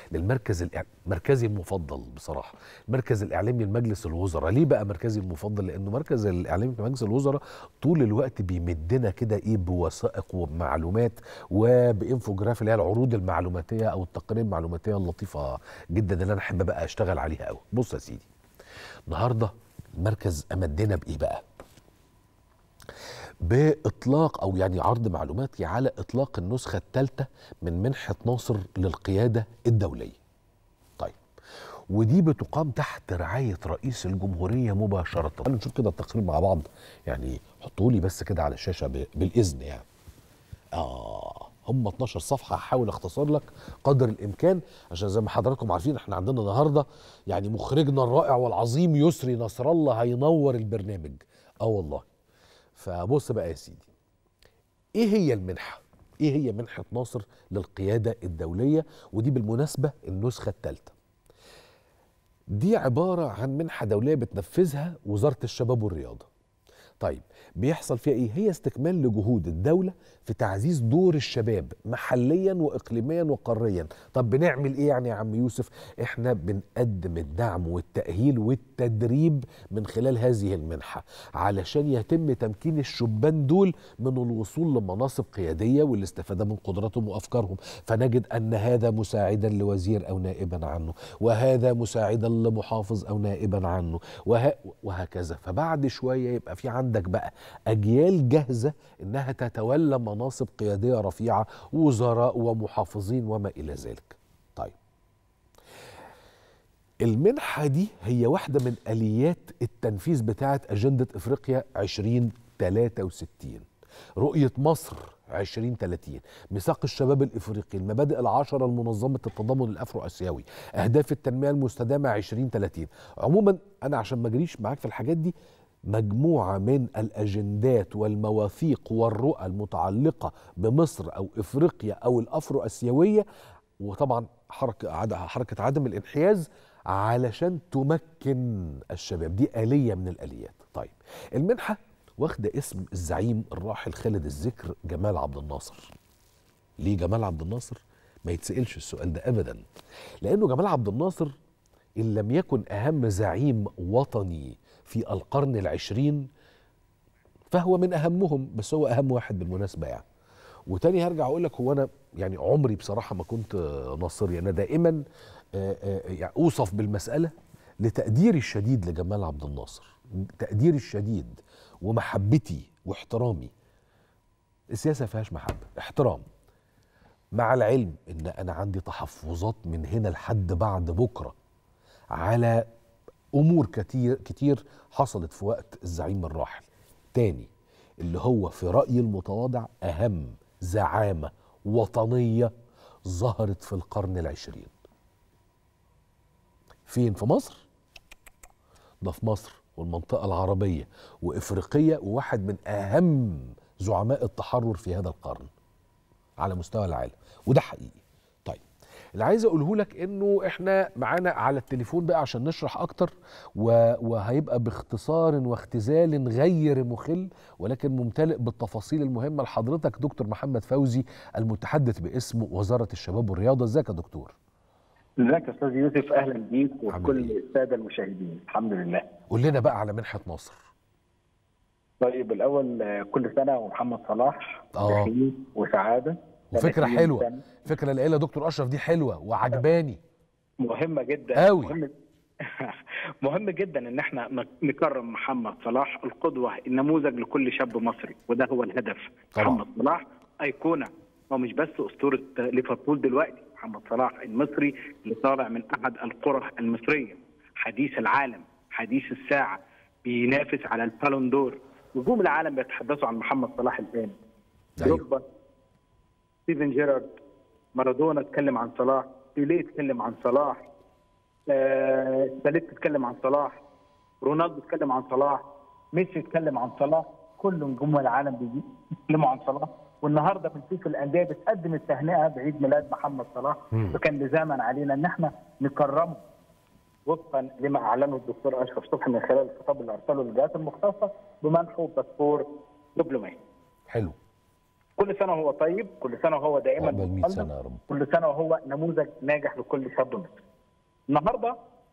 للمركز الإع- مركزي المفضل بصراحه المركز الاعلامي لمجلس الوزراء ليه بقى مركزي المفضل لانه مركز الاعلامي لمجلس الوزراء طول الوقت بيمدنا كده ايه بوثائق وبمعلومات وبانفوجراف اللي هي العروض المعلوماتيه او التقارير المعلوماتيه اللطيفه جدا اللي انا احب بقى اشتغل عليها قوي بص يا سيدي النهارده المركز امدنا بايه بقى باطلاق او يعني عرض معلوماتي على اطلاق النسخه الثالثه من منحه ناصر للقياده الدوليه. طيب ودي بتقام تحت رعايه رئيس الجمهوريه مباشره. تعالوا نشوف كده التقرير مع بعض يعني حطوا لي بس كده على الشاشه ب- بالاذن يعني. اه هم 12 صفحه هحاول اختصر لك قدر الامكان عشان زي ما حضراتكم عارفين احنا عندنا النهارده يعني مخرجنا الرائع والعظيم يسري نصر الله هينور البرنامج اه والله فبص بقى يا سيدي ايه هي المنحه ايه هي منحه ناصر للقياده الدوليه ودي بالمناسبه النسخه الثالثه دي عباره عن منحه دوليه بتنفذها وزاره الشباب والرياضه طيب بيحصل فيها ايه هي استكمال لجهود الدوله في تعزيز دور الشباب محليا واقليميا وقاريا طب بنعمل ايه يعني يا عم يوسف احنا بنقدم الدعم والتاهيل والتدريب من خلال هذه المنحه علشان يتم تمكين الشبان دول من الوصول لمناصب قياديه والاستفاده من قدراتهم وافكارهم فنجد ان هذا مساعدا لوزير او نائبا عنه وهذا مساعدا لمحافظ او نائبا عنه وه... وهكذا فبعد شويه يبقى في عندك بقى اجيال جاهزه انها تتولى مناصب قياديه رفيعه وزراء ومحافظين وما الى ذلك طيب المنحة دي هي واحدة من آليات التنفيذ بتاعة أجندة إفريقيا 2063 رؤية مصر 2030 ميثاق الشباب الإفريقي المبادئ العشرة لمنظمة التضامن الأفرو آسيوي أهداف التنمية المستدامة 2030 عموما أنا عشان ما أجريش معاك في الحاجات دي مجموعة من الأجندات والمواثيق والرؤى المتعلقة بمصر أو إفريقيا أو الأفرو آسيوية وطبعا حركة عد- حركة عدم الانحياز علشان تمكن الشباب دي آلية من الآليات طيب المنحة واخدة اسم الزعيم الراحل خالد الذكر جمال عبد الناصر ليه جمال عبد الناصر ما يتسألش السؤال ده أبدا لأنه جمال عبد الناصر إن لم يكن أهم زعيم وطني في القرن العشرين فهو من أهمهم بس هو أهم واحد بالمناسبة يعني وتاني هرجع اقول لك هو انا يعني عمري بصراحه ما كنت ناصري انا دائما آه، آه، يعني اوصف بالمساله لتقديري الشديد لجمال عبد الناصر تقديري الشديد ومحبتي واحترامي السياسه ما فيهاش محبه احترام مع العلم ان انا عندي تحفظات من هنا لحد بعد بكره على امور كتير كتير حصلت في وقت الزعيم الراحل تاني اللي هو في رايي المتواضع اهم زعامه وطنيه ظهرت في القرن العشرين فين في مصر ده في مصر والمنطقه العربيه وافريقيا وواحد من اهم زعماء التحرر في هذا القرن على مستوى العالم وده حقيقي طيب اللي عايز اقوله لك انه احنا معانا على التليفون بقى عشان نشرح اكتر و... وهيبقى باختصار واختزال غير مخل ولكن ممتلئ بالتفاصيل المهمه لحضرتك دكتور محمد فوزي المتحدث باسم وزاره الشباب والرياضه ازيك يا دكتور ازيك يا استاذ يوسف اهلا بيك عامل وكل إيه؟ الساده المشاهدين الحمد لله قول لنا بقى على منحه ناصر طيب الاول آه، كل سنه ومحمد صلاح آه. بخير وسعاده وفكره 30 حلوه سنة. الفكره اللي قايلها دكتور اشرف دي حلوه وعجباني مهمه جدا أوي. مهم مهم جدا ان احنا ن- نكرم محمد صلاح القدوه النموذج لكل شاب مصري وده هو الهدف طبعا. محمد صلاح ايقونه هو مش بس اسطوره ليفربول دلوقتي محمد صلاح المصري اللي طالع من احد القرى المصريه حديث العالم حديث الساعه بينافس على البالون دور نجوم العالم بيتحدثوا عن محمد صلاح الان أيوه. دروجبا ستيفن جيرارد مارادونا اتكلم عن صلاح بيليه اتكلم عن صلاح آه، ساليت اتكلم عن صلاح رونالدو اتكلم عن صلاح ميسي اتكلم عن صلاح كل نجوم العالم بيجي يتكلموا عن صلاح والنهارده بنشوف الانديه بتقدم التهنئه بعيد ميلاد محمد صلاح مم. فكان لزاما علينا ان احنا نكرمه وفقا لما اعلنه الدكتور اشرف صبحي من خلال الخطاب اللي ارسله للجهات المختصه بمنحه باسبور دبلوماسي حلو كل سنه وهو طيب كل سنه وهو دائما عقبال 100 متقدم. سنه يا رب كل سنه وهو نموذج ناجح لكل شاب مصري. النهارده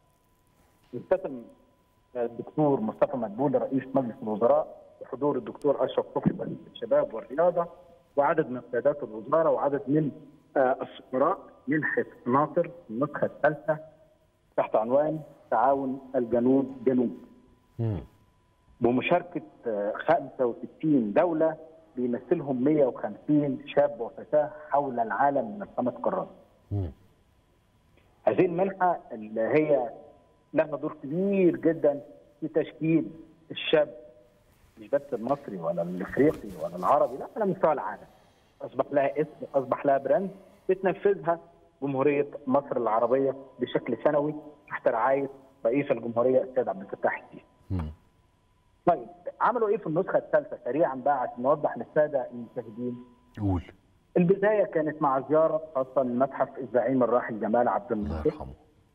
يختتم الدكتور مصطفى مدبولي رئيس مجلس الوزراء بحضور الدكتور اشرف صبحي وزير الشباب والرياضه وعدد من قيادات الوزاره وعدد من آه، السفراء منحه ناصر النسخه الثالثه تحت عنوان تعاون الجنوب جنوب مم. بمشاركه آه، 65 دوله بيمثلهم 150 شاب وفتاه حول العالم من الخمس قارات. مم. هذه المنحة اللي هي لها دور كبير جدا في تشكيل الشاب مش بس المصري ولا الافريقي ولا العربي لا على مستوى العالم اصبح لها اسم اصبح لها براند بتنفذها جمهوريه مصر العربيه بشكل سنوي تحت رعايه رئيس الجمهوريه السيد عبد الفتاح السيسي. مم. طيب عملوا ايه في النسخه الثالثه سريعا بقى عشان نوضح للساده المشاهدين قول البدايه كانت مع زياره خاصه لمتحف الزعيم الراحل جمال عبد الله الناصر يرحمه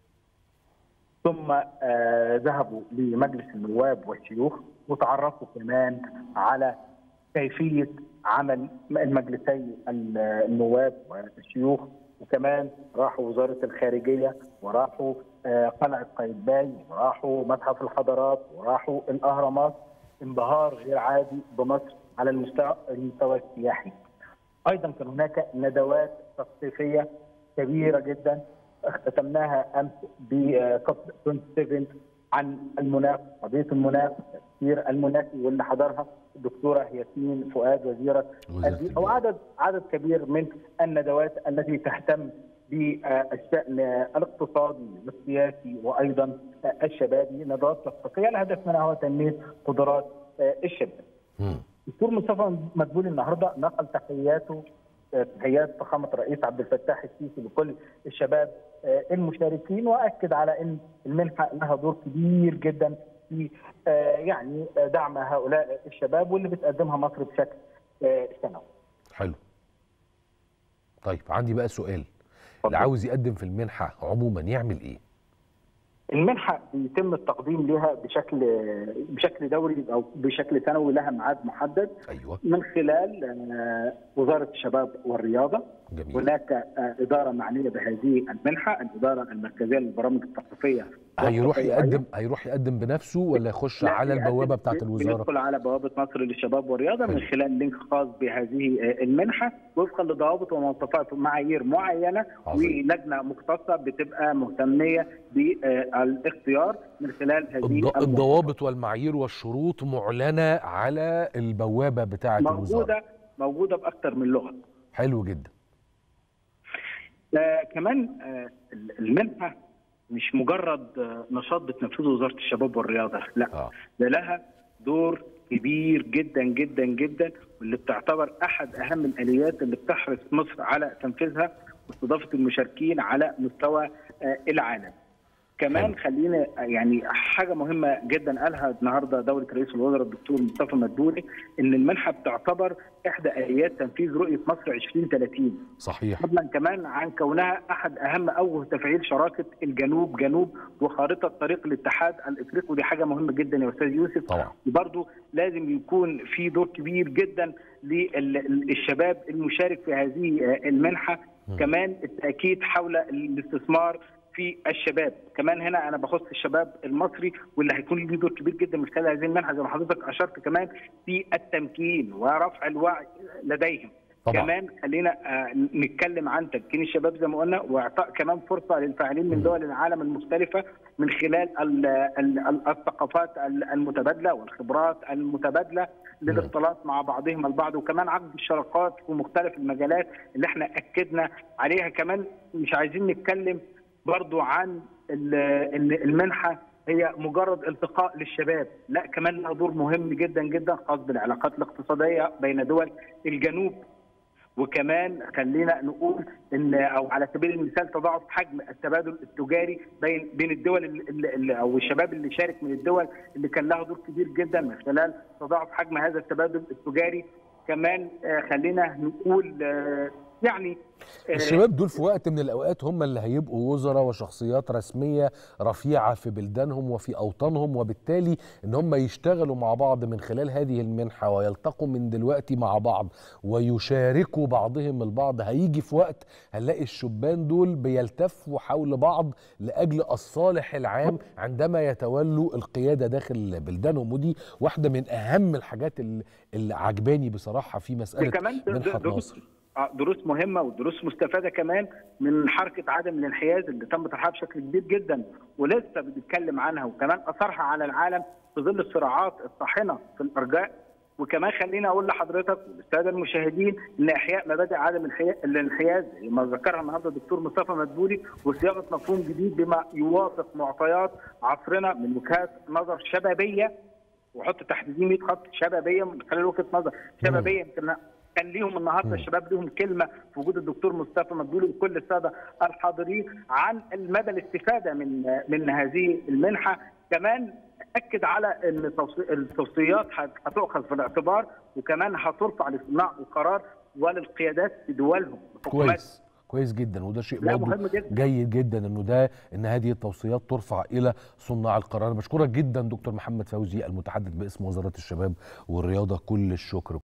ثم آه، ذهبوا لمجلس النواب والشيوخ وتعرفوا كمان على كيفيه عمل المجلسي ال- النواب والشيوخ وكمان راحوا وزاره الخارجيه وراحوا آه، قلعه قايتباي وراحوا متحف الحضارات وراحوا الاهرامات انبهار غير عادي بمصر على المستوى المستوى السياحي. ايضا كان هناك ندوات تثقيفيه كبيره جدا اختتمناها امس بكوب 27 عن المناخ قضيه المناخ التفكير المناخي واللي حضرها الدكتوره ياسمين فؤاد وزيره وزيرة البيئة وعدد عدد كبير من الندوات التي تهتم بالشان الاقتصادي والسياسي وايضا الشبابي ندوات تثقيفيه الهدف منها هو تنميه قدرات الشباب. مم. الدكتور مصطفى مدبولي النهارده نقل تحياته آه، تحيات فخامه الرئيس عبد الفتاح السيسي لكل الشباب آه، المشاركين واكد على ان المنحه لها دور كبير جدا في آه، يعني آه، دعم هؤلاء الشباب واللي بتقدمها مصر بشكل آه، سنوي. حلو طيب عندي بقى سؤال اللي عاوز يقدم في المنحه عموما يعمل ايه المنحه بيتم التقديم لها بشكل بشكل دوري او بشكل سنوي لها ميعاد محدد ايوه من خلال آه، وزاره الشباب والرياضه جميل هناك آه، اداره معنيه بهذه المنحه الاداره المركزيه للبرامج الثقافيه هيروح والثقافية يقدم هيروح يقدم بنفسه ولا يخش لا، على بيقدم- البوابه بتاعت الوزاره بيدخل على بوابه مصر للشباب والرياضه من حلو. خلال لينك خاص بهذه آه، المنحه وفقا لضوابط ومواصفات ومعايير معينه عظيم. ولجنه مختصه بتبقى مهتميه بالاختيار من خلال هذه الض- المواصفات. الضوابط والمعايير والشروط معلنه على البوابه بتاعه الوزاره موجوده موجوده باكثر من لغه حلو جدا آه كمان آه المنحه مش مجرد آه نشاط بتنفذه وزاره الشباب والرياضه لا اه ده لها دور كبير جدا جدا جدا واللي بتعتبر احد اهم الاليات اللي بتحرص مصر على تنفيذها واستضافه المشاركين على مستوى آه، العالم. كمان حلو. خلينا يعني حاجه مهمه جدا قالها النهارده دوله رئيس الوزراء الدكتور مصطفى مدبولي ان المنحه بتعتبر احدى اليات تنفيذ رؤيه مصر 2030 صحيح فضلا كمان عن كونها احد اهم اوجه تفعيل شراكه الجنوب جنوب وخارطه طريق الاتحاد الافريقي ودي حاجه مهمه جدا يا استاذ يوسف طبعا وبرضه لازم يكون في دور كبير جدا للشباب المشارك في هذه المنحه م. كمان التاكيد حول الاستثمار في الشباب كمان هنا انا بخص الشباب المصري واللي هيكون له دور كبير جدا من خلال هذه المنحه زي ما حضرتك اشرت كمان في التمكين ورفع الوعي لديهم طبعا كمان خلينا آه، نتكلم عن تمكين الشباب زي ما قلنا واعطاء كمان فرصه للفاعلين من م. دول العالم المختلفه من خلال ال- ال- ال- الثقافات ال- المتبادله والخبرات المتبادله للاختلاط مع بعضهم البعض وكمان عقد الشراكات في مختلف المجالات اللي احنا اكدنا عليها كمان مش عايزين نتكلم برضو عن ال- ان المنحه هي مجرد التقاء للشباب لا كمان لها دور مهم جدا جدا خاص بالعلاقات الاقتصاديه بين دول الجنوب وكمان خلينا نقول ان او على سبيل المثال تضاعف حجم التبادل التجاري بين بين الدول ال- ال- او الشباب اللي شارك من الدول اللي كان لها دور كبير جدا من خلال تضاعف حجم هذا التبادل التجاري كمان آه، خلينا نقول آه، يعني آه، الشباب دول في وقت من الاوقات هم اللي هيبقوا وزراء وشخصيات رسميه رفيعه في بلدانهم وفي اوطانهم وبالتالي ان هم يشتغلوا مع بعض من خلال هذه المنحه ويلتقوا من دلوقتي مع بعض ويشاركوا بعضهم البعض هيجي في وقت هنلاقي الشبان دول بيلتفوا حول بعض لاجل الصالح العام عندما يتولوا القياده داخل بلدانهم ودي واحده من اهم الحاجات اللي, اللي عجباني بصراحه في مساله كمان د- منحه دروس ناصر آه، دروس مهمه ودروس مستفاده كمان من حركه عدم الانحياز اللي تم طرحها بشكل كبير جدا ولسه بنتكلم عنها وكمان اثرها على العالم في ظل الصراعات الطاحنه في الارجاء وكمان خليني اقول لحضرتك والساده المشاهدين ان احياء مبادئ عدم الحياء- الانحياز ما ذكرها النهارده الدكتور مصطفى مدبولي وصياغه مفهوم جديد بما يوافق معطيات عصرنا من وجهات نظر شبابيه وحط تحت دي 100 خط شبابيه من خلال وجهه نظر شبابيه يمكن كان ليهم النهارده الشباب ليهم كلمه في وجود الدكتور مصطفى مدبولي وكل الساده الحاضرين عن المدى الاستفاده من من هذه المنحه كمان اكد على ان توصي- التوصيات هت- هتؤخذ في الاعتبار وكمان هترفع لصناع القرار وللقيادات في دولهم الحكومات. كويس كويس جدا وده شيء لا، برضه مهم جدا. جيد جدا انه ده ان هذه التوصيات ترفع الى صناع القرار بشكرك جدا دكتور محمد فوزي المتحدث باسم وزاره الشباب والرياضه كل الشكر